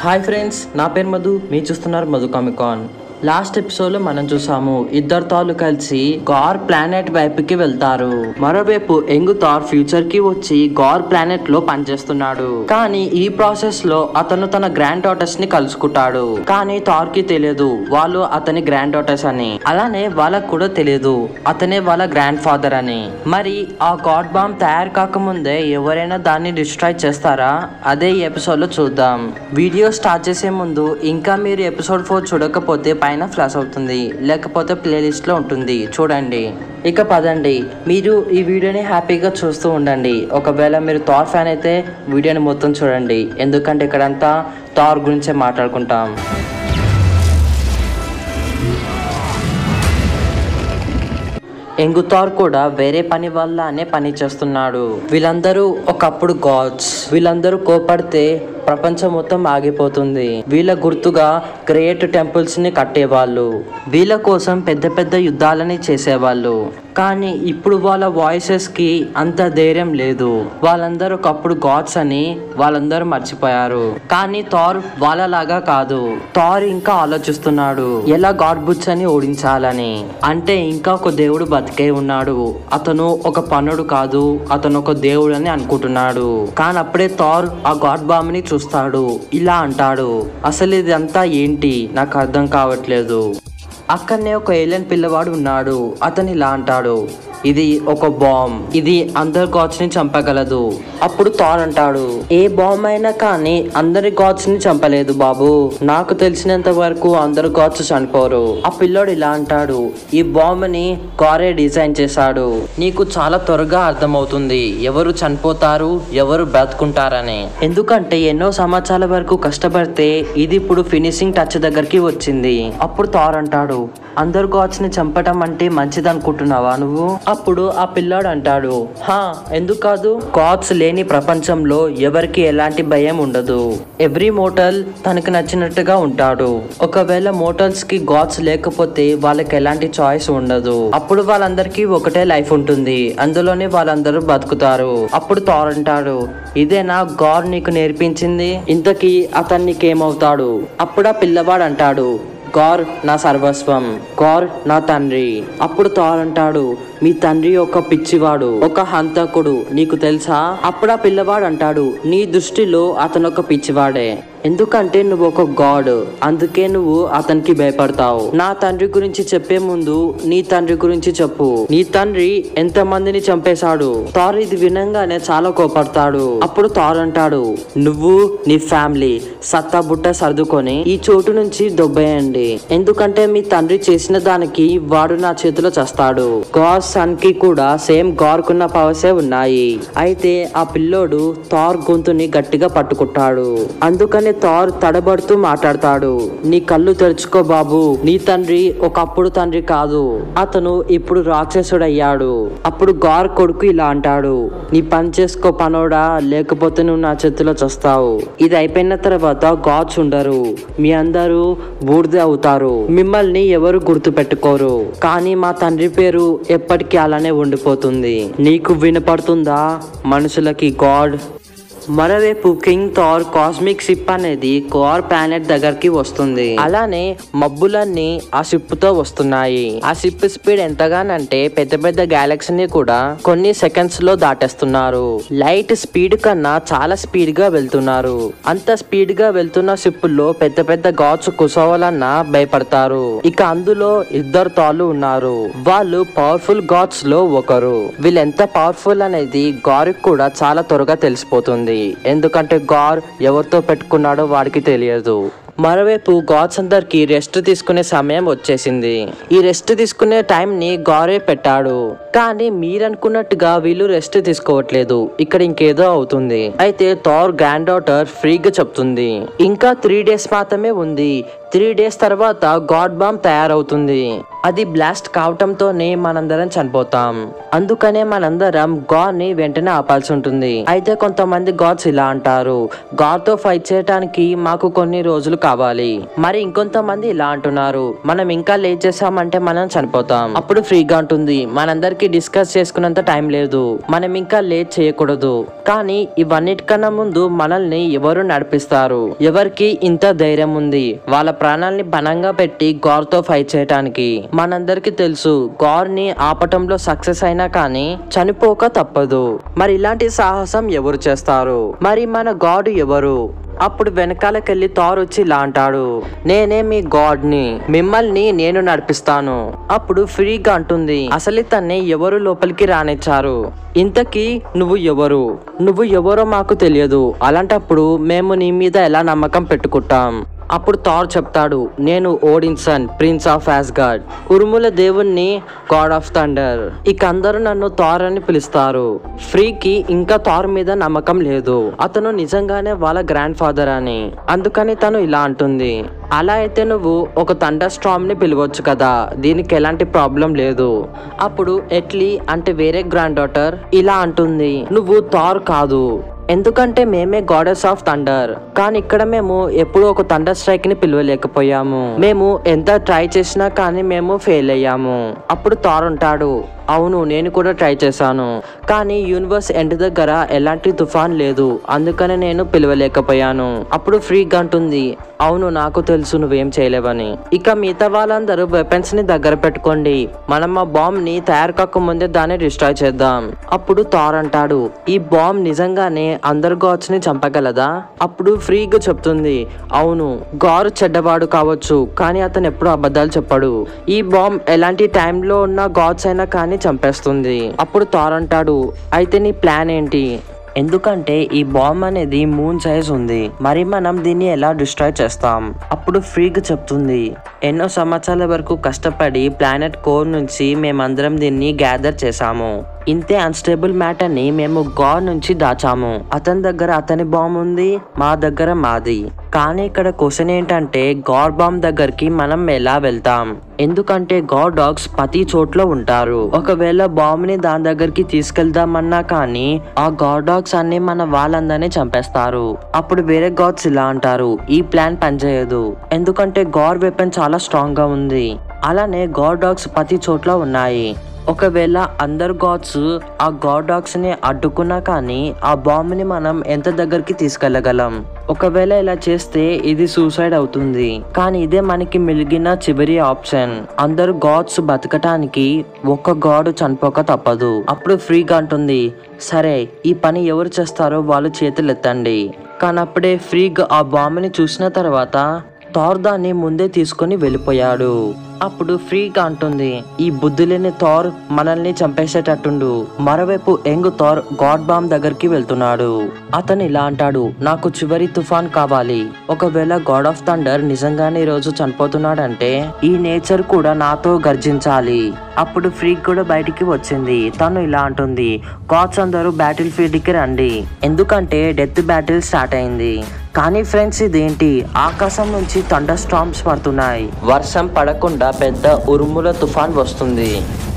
Hi friends నా పేరు మధు మీరు చూస్తున్నారు మధు కామికాన్ లాస్ట్ ఎపిసోడ్ లో మనం చూసాము ఇద్దరు తాళ్ళు కలిసి గార్ ప్లానెట్ వైపుకి వెళ్తారు మరోవైపు ఎంగు తార్ ఫ్యూచర్ కి వచ్చి గార్ ప్లానెట్ లో పనిచేస్తున్నాడు కానీ ఈ ప్రాసెస్ లో అతను తన గ్రాండ్ డాటర్స్ ని కలుసుకుంటాడు కానీ తార్ కి తెలియదు వాళ్ళు అతని గ్రాండ్ డాటర్స్ అని అలానే వాళ్ళకు కూడా తెలియదు అతనే వాళ్ళ గ్రాండ్ ఫాదర్ అని మరి ఆ గాడ్ బాంబ్ తయారు కాకముందే ఎవరైనా దాన్ని డిస్ట్రాయ్ చేస్తారా అదే ఈ ఎపిసోడ్ లో చూద్దాం వీడియో స్టార్ట్ చేసే ముందు ఇంకా మీరు ఎపిసోడ్ ఫోర్ చూడకపోతే పైన ఫ్లాష్ అవుతుంది లేకపోతే ప్లేలిస్ట్ లో ఉంటుంది చూడండి ఇక పదండి మీరు ఈ వీడియోని హ్యాపీగా చూస్తూ ఉండండి ఒకవేళ మీరు థార్ ఫ్యాన్ అయితే వీడియోని మొత్తం చూడండి ఎందుకంటే ఇక్కడంతా థార్ గురించే మాట్లాడుకుంటాం ఎంగుతార్ కూడా వేరే పని వల్లనే పని చేస్తున్నాడు వీళ్ళందరూ ఒకప్పుడు గాడ్స్ వీళ్ళందరూ కోపడితే ప్రపంచం మొత్తం ఆగిపోతుంది వీళ్ళ గుర్తుగా గ్రేట్ టెంపుల్స్ ని కట్టేవాళ్ళు వీళ్ళ కోసం పెద్ద పెద్ద యుద్ధాలని చేసేవాళ్ళు కానీ ఇప్పుడు వాళ్ళ వాయిసెస్ కి అంత ధైర్యం లేదు వాళ్ళందరూ ఒకప్పుడు గాడ్స్ అని వాళ్ళందరూ మర్చిపోయారు కానీ థార్ వాళ్ళలాగా కాదు థార్ ఇంకా ఆలోచిస్తున్నాడు ఎలా గాడ్ బుట్స్ అని ఓడించాలని అంటే ఇంకా ఒక దేవుడు బతికే ఉన్నాడు అతను ఒక పనుడు కాదు అతను ఒక దేవుడు అని అనుకుంటున్నాడు కానీ అప్పుడే థార్ ఆ గాడ్ బామ్ ని చూస్తాడు ఇలా అంటాడు అసలు ఇదంతా ఏంటి నాకు అర్థం కావట్లేదు అక్కడనే ఒక ఏలియన్ పిల్లవాడు ఉన్నాడు అతను ఇలా అంటాడు ఇది ఒక బాంబ్ ఇది అందరి గాడ్స్ ని చంపగలదు అప్పుడు థార్ అంటాడు ఏ బాంబ్ అయినా కానీ అందరి గాడ్స్ ని చంపలేదు బాబు నాకు తెలిసినంత వరకు అందరు గాడ్స్ చనిపోరు ఆ పిల్లోడు ఇలా అంటాడు ఈ బాంబ్ ని గారే డిజైన్ చేశాడు నీకు చాలా త్వరగా అర్థమవుతుంది ఎవరు చనిపోతారు ఎవరు బ్రతుకుంటారని ఎందుకంటే ఎన్నో సంవత్సరాల వరకు కష్టపడితే ఇది ఇప్పుడు ఫినిషింగ్ టచ్ దగ్గరికి వచ్చింది అప్పుడు థార్ అంటాడు అందరు గాడ్స్ ని చంపటం అంటే మంచిది అనుకుంటున్నావా నువ్వు అప్పుడు ఆ పిల్లాడు అంటాడు హా ఎందుకు కాదు గాడ్స్ లేని ప్రపంచంలో ఎవరికి ఎలాంటి భయం ఉండదు ఎవ్రీ మోటల్ తనకు నచ్చినట్టుగా ఉంటాడు ఒకవేళ మోటల్స్ కి గాడ్స్ లేకపోతే వాళ్ళకి ఎలాంటి చాయిస్ ఉండదు అప్పుడు వాళ్ళందరికీ ఒకటే లైఫ్ ఉంటుంది అందులోనే వాళ్ళందరూ బతుకుతారు అప్పుడు థార్ అంటాడు ఇదేనా గాడ్ నీకు నేర్పించింది ఇంతకీ అతను నీకేమవుతాడు అప్పుడు ఆ పిల్లవాడు అంటాడు గార్ నా సర్వస్వం గార్ నా తండ్రి అప్పుడు థార్ అంటాడు మీ తండ్రి ఒక పిచ్చివాడు ఒక హంతకుడు నీకు తెలుసా అప్పుడు ఆ పిల్లవాడు అంటాడు నీ దృష్టిలో అతను ఒక పిచ్చివాడే ఎందుకంటే నువ్వు ఒక గాడ్ అందుకే నువ్వు అతనికి భయపడతావు నా తండ్రి గురించి చెప్పే ముందు నీ తండ్రి గురించి చెప్పు నీ తండ్రి ఎంత మందిని చంపేశాడు థార్ ఇది వినంగానే చాలా కోపడతాడు అప్పుడు థార్ అంటాడు నువ్వు నీ ఫ్యామిలీ సత్తా బుట్ట సర్దుకొని ఈ చోటు నుంచి దొబ్బేయండి ఎందుకంటే మీ తండ్రి చేసిన దానికి వాడు నా చేతిలో చస్తాడు గాడ్ సన్ కి కూడా సేమ్ గార్ కున్న పవర్సే ఉన్నాయి అయితే ఆ పిల్లోడు థార్ గొంతుని గట్టిగా పట్టుకుంటాడు అందుకని థార్ తడబడుతూ మాట్లాడతాడు నీ కళ్ళు తెరుచుకో బాబు నీ తండ్రి ఒకప్పుడు తండ్రి కాదు అతను ఇప్పుడు రాక్షసుడయ్యాడు అప్పుడు గార్ కొడుకు ఇలా అంటాడు నీ పని చేసుకో పనోడా లేకపోతే నువ్వు నా చేతిలో చస్తావు ఇది అయిపోయిన తర్వాత గాడ్స్ ఉండరు మీ అందరూ బూడిద అవుతారు మిమ్మల్ని ఎవరు గుర్తు పెట్టుకోరు కానీ మా తండ్రి పేరు ఎప్పటికీ అలానే ఉండిపోతుంది నీకు వినపడుతుందా మనుషులకి గాడ్ మరోవైపు కింగ్ థార్ కాస్మిక్ షిప్ అనేది కోర్ ప్లానెట్ దగ్గరికి వస్తుంది అలానే మబ్బులన్నీ ఆ షిప్ తో వస్తున్నాయి ఆ షిప్ స్పీడ్ ఎంతగానంటే పెద్ద పెద్ద గ్యాలక్సీని కూడా కొన్ని సెకండ్స్ లో దాటేస్తున్నారు లైట్ స్పీడ్ కన్నా చాలా స్పీడ్ గా వెళ్తున్నారు అంత స్పీడ్ గా వెళ్తున్న షిప్ లో పెద్ద పెద్ద గాడ్స్ కుసోవాలన్నా భయపడతారు ఇక అందులో ఇద్దరు తాళ్ళు ఉన్నారు వాళ్ళు పవర్ఫుల్ గాడ్స్ లో ఒకరు వీళ్ళు ఎంత పవర్ఫుల్ అనేది గార్ కూడా చాలా త్వరగా తెలిసిపోతుంది ఎందుకంటే గార్ ఎవరితో పెట్టుకున్నాడో వాడికి తెలియదు మరోవైపు గాడ్స్ అందరికి రెస్ట్ తీసుకునే సమయం వచ్చేసింది ఈ రెస్ట్ తీసుకునే టైం ని గారే పెట్టాడు కానీ మీరనుకున్నట్టుగా వీళ్ళు రెస్ట్ తీసుకోవట్లేదు ఇక్కడ ఇంకేదో అవుతుంది అయితే థార్ గ్రాండ్ డాటర్ ఫ్రీగా చెప్తుంది ఇంకా త్రీ డేస్ మాత్రమే ఉంది త్రీ డేస్ తర్వాత గాడ్ బాంబ్ తయారవుతుంది అది బ్లాస్ట్ కావటంతోనే మనందరం చనిపోతాం అందుకనే మనందరం గాడ్ ని వెంటనే ఆపాల్సి ఉంటుంది అయితే కొంతమంది గాడ్స్ ఇలా అంటారు గాడ్ తో ఫైట్ చేయడానికి మాకు కొన్ని రోజులు కావాలి మరి ఇంకొంతమంది ఇలా అంటున్నారు మనం ఇంకా లేట్ చేసామంటే మనం చనిపోతాం అప్పుడు ఫ్రీగా ఉంటుంది మనందరికి డిస్కస్ చేసుకున్నంత టైం లేదు మనం ఇంకా లేట్ చేయకూడదు కానీ ఇవన్నిటికన్నా ముందు మనల్ని ఎవరు నడిపిస్తారు ఎవరికి ఇంత ధైర్యం ఉంది వాళ్ళ ప్రాణాల్ని బలంగా పెట్టి గార్ తో ఫైట్ చేయటానికి మనందరికి తెలుసు గార్ ని ఆపటంలో సక్సెస్ అయినా కానీ చనిపోక తప్పదు మరి ఇలాంటి సాహసం ఎవరు చేస్తారు మరి మన గాడ్ ఎవరు అప్పుడు వెనకాలకెళ్ళి థార్ వచ్చి ఇలా అంటాడు నేనే మీ గాడ్ ని మిమ్మల్ని నేను నడిపిస్తాను అప్పుడు ఫ్రీగా అంటుంది అసలు తన్ని ఎవరు లోపలికి రానిచ్చారు ఇంతకీ నువ్వు ఎవరు నువ్వు ఎవరో మాకు తెలియదు అలాంటప్పుడు మేము నీ మీద ఎలా నమ్మకం పెట్టుకుంటాం అప్పుడు థార్ చెప్తాడు నేను ఓడిన్సన్ ప్రిన్స్ ఆఫ్ యాస్గార్డ్ ఉరుముల దేవుణ్ణి గాడ్ ఆఫ్ థండర్ ఇక అందరూ నన్ను థార్ అని పిలుస్తారు ఫ్రీకి ఇంకా థార్ మీద నమ్మకం లేదు అతను నిజంగానే వాళ్ళ గ్రాండ్ ఫాదర్ అని అందుకని తను ఇలా అంటుంది అలా అయితే నువ్వు ఒక థండర్ స్ట్రామ్ ని పిలవచ్చు కదా దీనికి ఎలాంటి ప్రాబ్లం లేదు అప్పుడు ఎట్లీ అంటే వేరే గ్రాండ్ డాటర్ ఇలా అంటుంది నువ్వు థార్ కాదు ఎందుకంటే మేమే గాడెస్ ఆఫ్ థండర్ కానీ ఇక్కడ మేము ఎప్పుడూ ఒక థండర్ స్ట్రైక్ ని పిలవలేకపోయాము మేము ఎంత ట్రై చేసినా కానీ మేము ఫెయిల్ అయ్యాము అప్పుడు థార్ ఉంటాడు అవును నేను కూడా ట్రై చేశాను కానీ యూనివర్స్ ఎండ్ దగ్గర ఎలాంటి తుఫాన్ లేదు అందుకని నేను పిలవలేకపోయాను అప్పుడు ఫ్రీగా అంటుంది అవును నాకు తెలుసు నువ్వేం చేయలేవని ఇక మిగతా వాళ్ళందరూ వెపన్స్ ని దగ్గర పెట్టుకోండి మనం ఆ బాంబ్ ని తయారు కాక ముందే దాన్ని డిస్ట్రాయ్ చేద్దాం అప్పుడు థార్ అంటాడు ఈ బాంబ్ నిజంగానే అందరు గాడ్స్ ని చంపగలదా అప్పుడు ఫ్రీగా చెప్తుంది అవును గారు చెడ్డవాడు కావచ్చు కానీ అతను ఎప్పుడు అబద్ధాలు చెప్పాడు ఈ బాంబ్ ఎలాంటి టైంలో ఉన్న గాడ్స్ అయినా కానీ చంపేస్తుంది అప్పుడు థార్ అంటాడు అయితే నీ ప్లాన్ ఏంటి ఎందుకంటే ఈ బాంబ్ అనేది మూన్ సైజ్ ఉంది మరి మనం దీన్ని ఎలా డిస్ట్రాయ్ చేస్తాం అప్పుడు ఫ్రీగా చెప్తుంది ఎన్నో సంవత్సరాల వరకు కష్టపడి ప్లానెట్ కోర్ నుంచి మేమందరం దీన్ని గ్యాదర్ చేశాము ఇంతే అన్స్టేబుల్ మ్యాటర్ ని మేము గాడ్ నుంచి దాచాము అతని దగ్గర అతని బాంబ్ ఉంది మా దగ్గర మాది కానీ ఇక్కడ క్వశ్చన్ ఏంటంటే గాడ్ బాంబ్ దగ్గరికి మనం ఎలా వెళ్తాం ఎందుకంటే గాడ్ డాగ్స్ ప్రతి చోట్ల ఉంటారు ఒకవేళ బాంబ్ ని దాని దగ్గరికి తీసుకెళ్దామన్నా కానీ ఆ గాడ్ డాగ్స్ అన్ని మన వాళ్ళందరినీ చంపేస్తారు అప్పుడు వేరే గాడ్స్ ఇలా అంటారు ఈ ప్లాన్ పనిచేయదు ఎందుకంటే గాడ్ వెపన్ చాలా స్ట్రాంగ్ గా ఉంది అలానే గాడ్ డాగ్స్ ప్రతి చోట్ల ఉన్నాయి ఒకవేళ అందరు గాడ్స్ ఆ గాడ్ డాగ్స్ ని అడ్డుకున్నా కానీ ఆ బాంబ్ ని మనం ఎంత దగ్గరికి తీసుకెళ్లగలం ఒకవేళ ఇలా చేస్తే ఇది సూసైడ్ అవుతుంది కానీ ఇదే మనకి మిగిలిన చివరి ఆప్షన్ అందరు గాడ్స్ బతకటానికి ఒక్క గాడ్ చనిపోక తప్పదు అప్పుడు ఫ్రీగా అంటుంది సరే ఈ పని ఎవరు చేస్తారో వాళ్ళు చేతులు ఎత్తండి కానీ అప్పుడే ఫ్రీగా ఆ బాంబుని చూసిన తర్వాత థార్ దాన్ని ముందే తీసుకొని వెళ్ళిపోయాడు అప్పుడు ఫ్రీగా అంటుంది ఈ బుద్ధి లేని థార్ మనల్ని చంపేసేటట్టుండు మరోవైపు యంగ్ థార్ గాడ్ బాంబ్ దగ్గరికి వెళ్తున్నాడు అతను ఇలా అంటాడు నాకు చివరి తుఫాన్ కావాలి ఒకవేళ గాడ్ ఆఫ్ థండర్ నిజంగానే ఈ రోజు చనిపోతున్నాడంటే ఈ నేచర్ కూడా నాతో గర్జించాలి అప్పుడు ఫ్రీక్ కూడా బయటికి వచ్చింది తను ఇలా అంటుంది గాడ్స్ అందరూ బ్యాటిల్ ఫీల్డ్ కి రండి ఎందుకంటే డెత్ బ్యాటిల్ స్టార్ట్ అయింది కానీ ఫ్రెండ్స్ ఇదేంటి ఆకాశం నుంచి థండర్ స్టామ్స్ పడుతున్నాయి వర్షం పడకుండా పెద్ద ఉరుముల తుఫాన్ వస్తుంది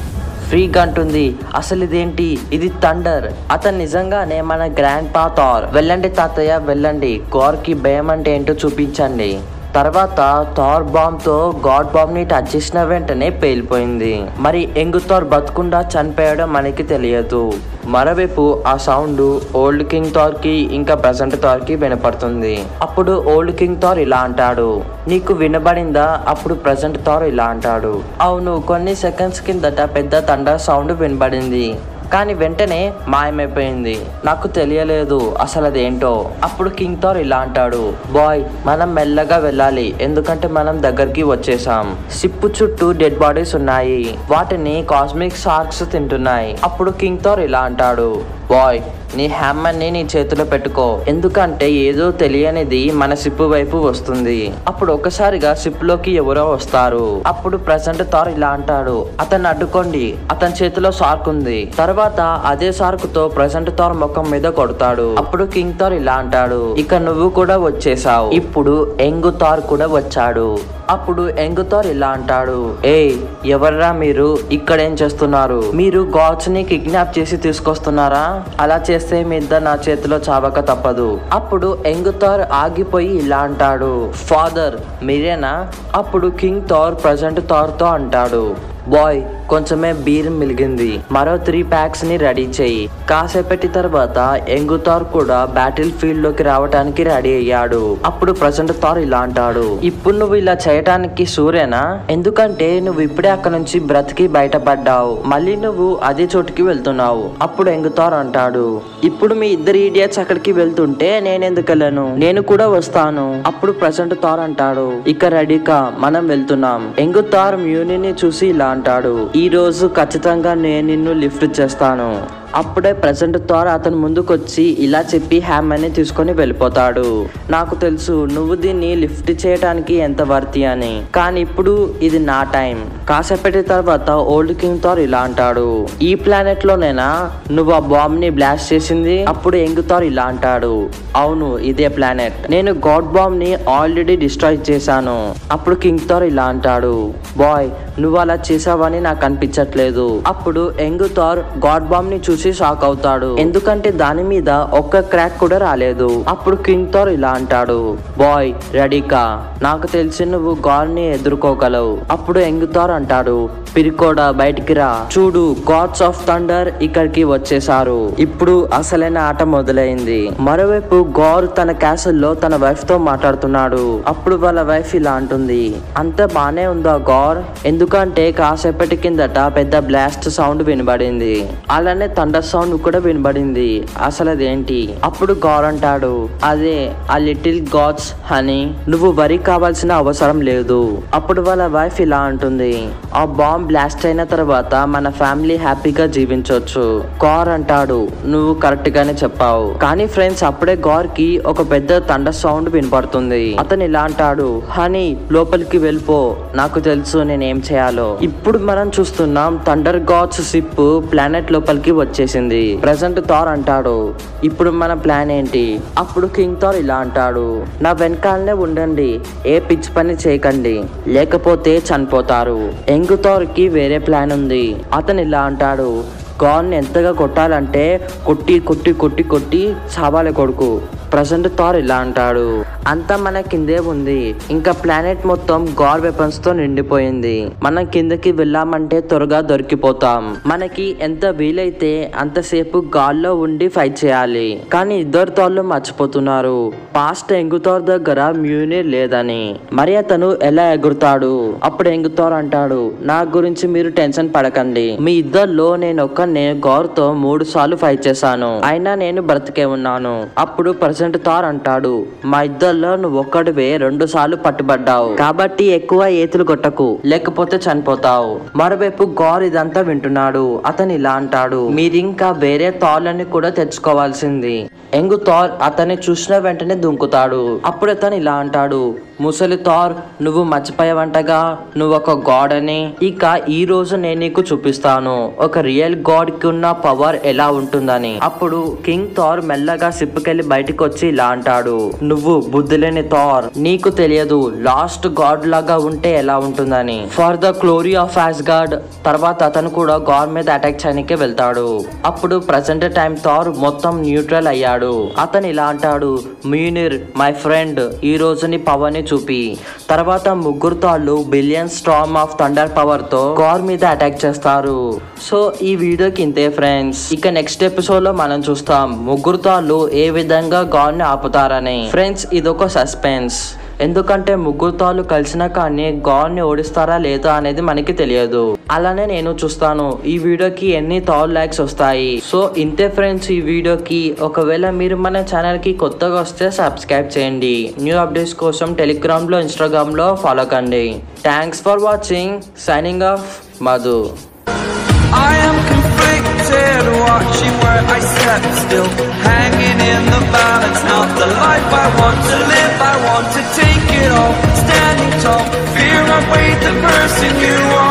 ఫ్రీగా అంటుంది అసలు ఇదేంటి ఇది థండర్ అతను నిజంగానే మన గ్రాండ్ పా థార్ వెళ్ళండి తాతయ్య వెళ్ళండి గోర్కి భయం అంటే ఏంటో చూపించండి తర్వాత థార్ బాంబ్ తో గాడ్ బాంబ్ ని టచ్ చేసిన వెంటనే పేలిపోయింది మరి ఎంగు థార్ బతుకుండా చనిపోయడం మనకి తెలియదు మరోవైపు ఆ సౌండ్ ఓల్డ్ కింగ్ థార్ కి ఇంకా ప్రజెంట్ థార్ కి వినపడుతుంది అప్పుడు ఓల్డ్ కింగ్ థార్ ఇలా అంటాడు నీకు వినబడిందా అప్పుడు ప్రజెంట్ థార్ ఇలా అంటాడు అవును కొన్ని సెకండ్స్ కిందట పెద్ద తండ సౌండ్ వినబడింది కానీ వెంటనే మాయమైపోయింది నాకు తెలియలేదు అసలు అదేంటో అప్పుడు కింగ్ థార్ ఇలా అంటాడు బాయ్ మనం మెల్లగా వెళ్ళాలి ఎందుకంటే మనం దగ్గరికి వచ్చేసాం సిప్పు చుట్టూ డెడ్ బాడీస్ ఉన్నాయి వాటిని కాస్మిక్ షార్క్స్ తింటున్నాయి అప్పుడు కింగ్ థార్ ఇలా అంటాడు బాయ్ నీ హ్యామ్మర్ ని నీ చేతిలో పెట్టుకో ఎందుకంటే ఏదో తెలియనిది మన సిప్పు వైపు వస్తుంది అప్పుడు ఒకసారిగా సిప్ లోకి ఎవరో వస్తారు అప్పుడు ప్రజెంట్ థార్ ఇలా అంటాడు అతన్ని అడ్డుకోండి అతని చేతిలో షార్క్ ఉంది తర్వాత అదే షార్క్ తో ప్రజెంట్ థార్ ముఖం మీద కొడతాడు అప్పుడు కింగ్ థార్ ఇలా అంటాడు ఇక నువ్వు కూడా వచ్చేసావు ఇప్పుడు ఎంగు థార్ కూడా వచ్చాడు అప్పుడు ఎంగుతార్ ఇలా అంటాడు ఏయ్ ఎవర్రా మీరు ఇక్కడ ఏం చేస్తున్నారు మీరు గాడ్స్ ని కిడ్నాప్ చేసి తీసుకొస్తున్నారా అలా చేస్తే మీ ఇద్దరు నా చేతిలో చావక తప్పదు అప్పుడు యంగ్ థార్ ఆగిపోయి ఇలా అంటాడు ఫాదర్ మీరేనా అప్పుడు కింగ్ థార్ ప్రజెంట్ థార్ తో అంటాడు బాయ్ కొంచెమే బీర్ మిలిగింది మరో త్రీ ప్యాక్స్ ని రెడీ చేయి కాసేపటి తర్వాత యంగ్ థార్ కూడా బ్యాటిల్ ఫీల్డ్ లోకి రావడానికి రెడీ అయ్యాడు అప్పుడు ప్రజెంట్ థార్ ఇలా అంటాడు ఇప్పుడు నువ్వు ఇలా చేయటానికి సూర్యనా ఎందుకంటే నువ్వు ఇప్పుడే అక్కడ నుంచి బ్రతికి బయటపడ్డావు మళ్ళీ నువ్వు అదే చోటుకి వెళ్తున్నావు అప్పుడు యంగ్ థార్ అంటాడు ఇప్పుడు మీ ఇద్దరు ఈడియట్స్ అక్కడికి వెళ్తుంటే నేను ఎందుకు వెళ్ళను నేను కూడా వస్తాను అప్పుడు ప్రజెంట్ థార్ అంటాడు ఇక రెడీకా మనం వెళ్తున్నాం యంగ్ థార్ మ్యూనిని చూసి ఇలా అంటాడు ఈ రోజు ఖచ్చితంగా నేను నిన్ను లిఫ్ట్ చేస్తాను అప్పుడే ప్రజెంట్ థార్ అతని ముందుకొచ్చి ఇలా చెప్పి హ్యామర్ని తీసుకొని వెళ్ళిపోతాడు నాకు తెలుసు నువ్వు దీన్ని లిఫ్ట్ చేయడానికి ఎంత వర్తి అని కానీ ఇప్పుడు ఇది నా టైం కాసేపటి తర్వాత ఓల్డ్ కింగ్ థార్ ఇలా అంటాడు ఈ ప్లానెట్ లోనేనా నువ్వు ఆ బాంబ్ ని బ్లాస్ట్ చేసింది అప్పుడు యంగ్ థార్ ఇలా అంటాడు అవును ఇదే ప్లానెట్ నేను గాడ్ బాంబ్ ని ఆల్రెడీ డిస్ట్రాయ్ చేశాను అప్పుడు కింగ్ థార్ ఇలా అంటాడు బాయ్ నువ్వు అలా చేసావని నాకు అనిపించట్లేదు అప్పుడు యంగ్ థార్ గాడ్ బాంబ్ ని చూసి షాక్ అవుతాడు ఎందుకంటే దాని మీద ఒక్క క్రాక్ కూడా రాలేదు అప్పుడు కింగ్ థార్ ఇలా అంటాడు బాయ్ రెడీకా నాకు తెలిసి నువ్వు గాడ్ ని ఎదుర్కోగలవు అప్పుడు యంగ్ థార్ అంటాడు పిరికోడా బయటికి రా చూడు గాడ్స్ ఆఫ్ థండర్ ఇక్కడికి వచ్చేసారు ఇప్పుడు అసలైన ఆట మొదలైంది మరోవైపు గౌర్ తన క్యాసల్ లో తన వైఫ్ తో మాట్లాడుతున్నాడు అప్పుడు వాళ్ళ వైఫ్ ఇలా అంటుంది అంత బానే ఉందా గౌర్ ఎందుకంటే కాసేపటి కిందట పెద్ద బ్లాస్ట్ సౌండ్ వినబడింది అలానే థండర్ సౌండ్ కూడా వినబడింది అసలు అదేంటి అప్పుడు గౌర్ అంటాడు అదే ఆ లిటిల్ గాడ్స్ హనీ నువ్వు వరి కావాల్సిన అవసరం లేదు అప్పుడు వాళ్ళ వైఫ్ ఇలా అంటుంది ఆ బాంబ్ బ్లాస్ట్ అయిన తర్వాత మన ఫ్యామిలీ హ్యాపీగా జీవించవచ్చు గౌర్ అంటాడు నువ్వు కరెక్ట్ గానే చెప్పావు కానీ ఫ్రెండ్స్ అప్పుడే గౌర్ కి ఒక పెద్ద తండ సౌండ్ వినపడుతుంది అతను ఇలా అంటాడు హనీ లోపలికి వెళ్ళిపో నాకు తెలుసు నేనేం చేయాలో ఇప్పుడు మనం చూస్తున్నాం థండర్ గాడ్స్ షిప్ ప్లానెట్ లోపలికి వచ్చేసింది ప్రజెంట్ థార్ అంటాడు ఇప్పుడు మన ప్లాన్ ఏంటి అప్పుడు కింగ్ థార్ ఇలా అంటాడు నా వెనకాలనే ఉండండి ఏ పిచ్చి పని చేయకండి లేకపోతే చనిపోతారు యంగ్ థార్ కి వేరే ప్లాన్ ఉంది అతను ఇలా అంటాడు గాన్ ఎంతగా కొట్టాలంటే కొట్టి కొట్టి కొట్టి కొట్టి చావాలి కొడుకు ప్రజెంట్ థార్ ఇలా అంటాడు అంతా మన కిందే ఉంది ఇంకా ప్లానెట్ మొత్తం గాడ్ వెపన్స్ తో నిండిపోయింది మనం కిందకి వెళ్ళామంటే త్వరగా దొరికిపోతాం మనకి ఎంత వీలైతే అంతసేపు గాల్లో ఉండి ఫైట్ చేయాలి కానీ ఇద్దరు థార్లు మర్చిపోతున్నారు పాస్ట్ ఎంగుతార్ దగ్గర మ్యూనిర్ లేదని మరి అతను ఎలా ఎగురుతాడు అప్పుడు ఎంగుతార్ అంటాడు నా గురించి మీరు టెన్షన్ పడకండి మీ ఇద్దరిలో నేను ఒక్కనే గౌర్ తో మూడు సార్లు ఫైట్ చేశాను అయినా నేను బ్రతికే ఉన్నాను అప్పుడు ప్రజెంట్ థార్ అంటాడు మా ఇద్దరిలో నువ్వు ఒక్కడివే రెండు సార్లు పట్టుబడ్డావు కాబట్టి ఎక్కువ ఏతులు కొట్టకు లేకపోతే చనిపోతావు మరోవైపు గౌర్ ఇదంతా వింటున్నాడు అతను ఇలా అంటాడు మీరింకా వేరే థార్లని కూడా తెచ్చుకోవాల్సింది ఎంగు థార్ అతన్ని చూసిన వెంటనే దుంకుతాడు అప్పుడు అతను ఇలా అంటాడు ముసలి థార్ నువ్వు మర్చిపోయావంటగా నువ్వు ఒక గాడ్ అని ఇక ఈ రోజు నేను నీకు చూపిస్తాను ఒక రియల్ గాడ్ కి ఉన్న పవర్ ఎలా ఉంటుందని అప్పుడు కింగ్ థార్ మెల్లగా సిప్పుకెళ్లి బయటికి వచ్చి ఇలా అంటాడు నువ్వు బుద్ధి లేని థార్ నీకు తెలియదు లాస్ట్ గాడ్ లాగా ఉంటే ఎలా ఉంటుందని for the glory of Asgard తర్వాత అతను కూడా గాడ్ మీద అటాక్ చేయడానికి వెళ్తాడు అప్పుడు ప్రజెంట్ టైం థార్ మొత్తం న్యూట్రల్ అయ్యాడు అతను ఇలా అంటాడు మీనిర్ మై ఫ్రెండ్ ఈ రోజు నీ పవర్ ని చూపి తర్వాత ముగ్గురు తాళ్ళు billion storm of thunder power తో గార్ మీద అటాక్ చేస్తారు సో ఈ వీడియోకి ఇంతే ఫ్రెండ్స్ ఇక నెక్స్ట్ ఎపిసోడ్ లో మనం చూస్తాం ముగ్గురు తాళ్ళు ఏ విధంగా గాడ్ ని ఆపుతారని ఫ్రెండ్స్ ఇదొక సస్పెన్స్ ఎందుకంటే ముగ్గురు తాళ్ళు కలిసినా కానీ గాడ్ ని ఓడిస్తారా లేదా అనేది మనకి తెలియదు అలానే నేను చూస్తాను ఈ వీడియోకి ఎన్ని థౌల్ లైక్స్ వస్తాయి సో ఇంతే ఫ్రెండ్స్ ఈ వీడియోకి ఒకవేళ మీరు మన ఛానల్ కి కొత్తగా వస్తే సబ్స్క్రైబ్ చేయండి న్యూ అప్డేట్స్ కోసం టెలిగ్రామ్ లో ఇన్స్టాగ్రామ్ లో ఫాలో కండి thanks for watching signing off Madhu I am conflicted, watching where I step still, hanging in the balance. Not the life I want to live, I want to take it all. Standing tall, fear I weighed the person you are.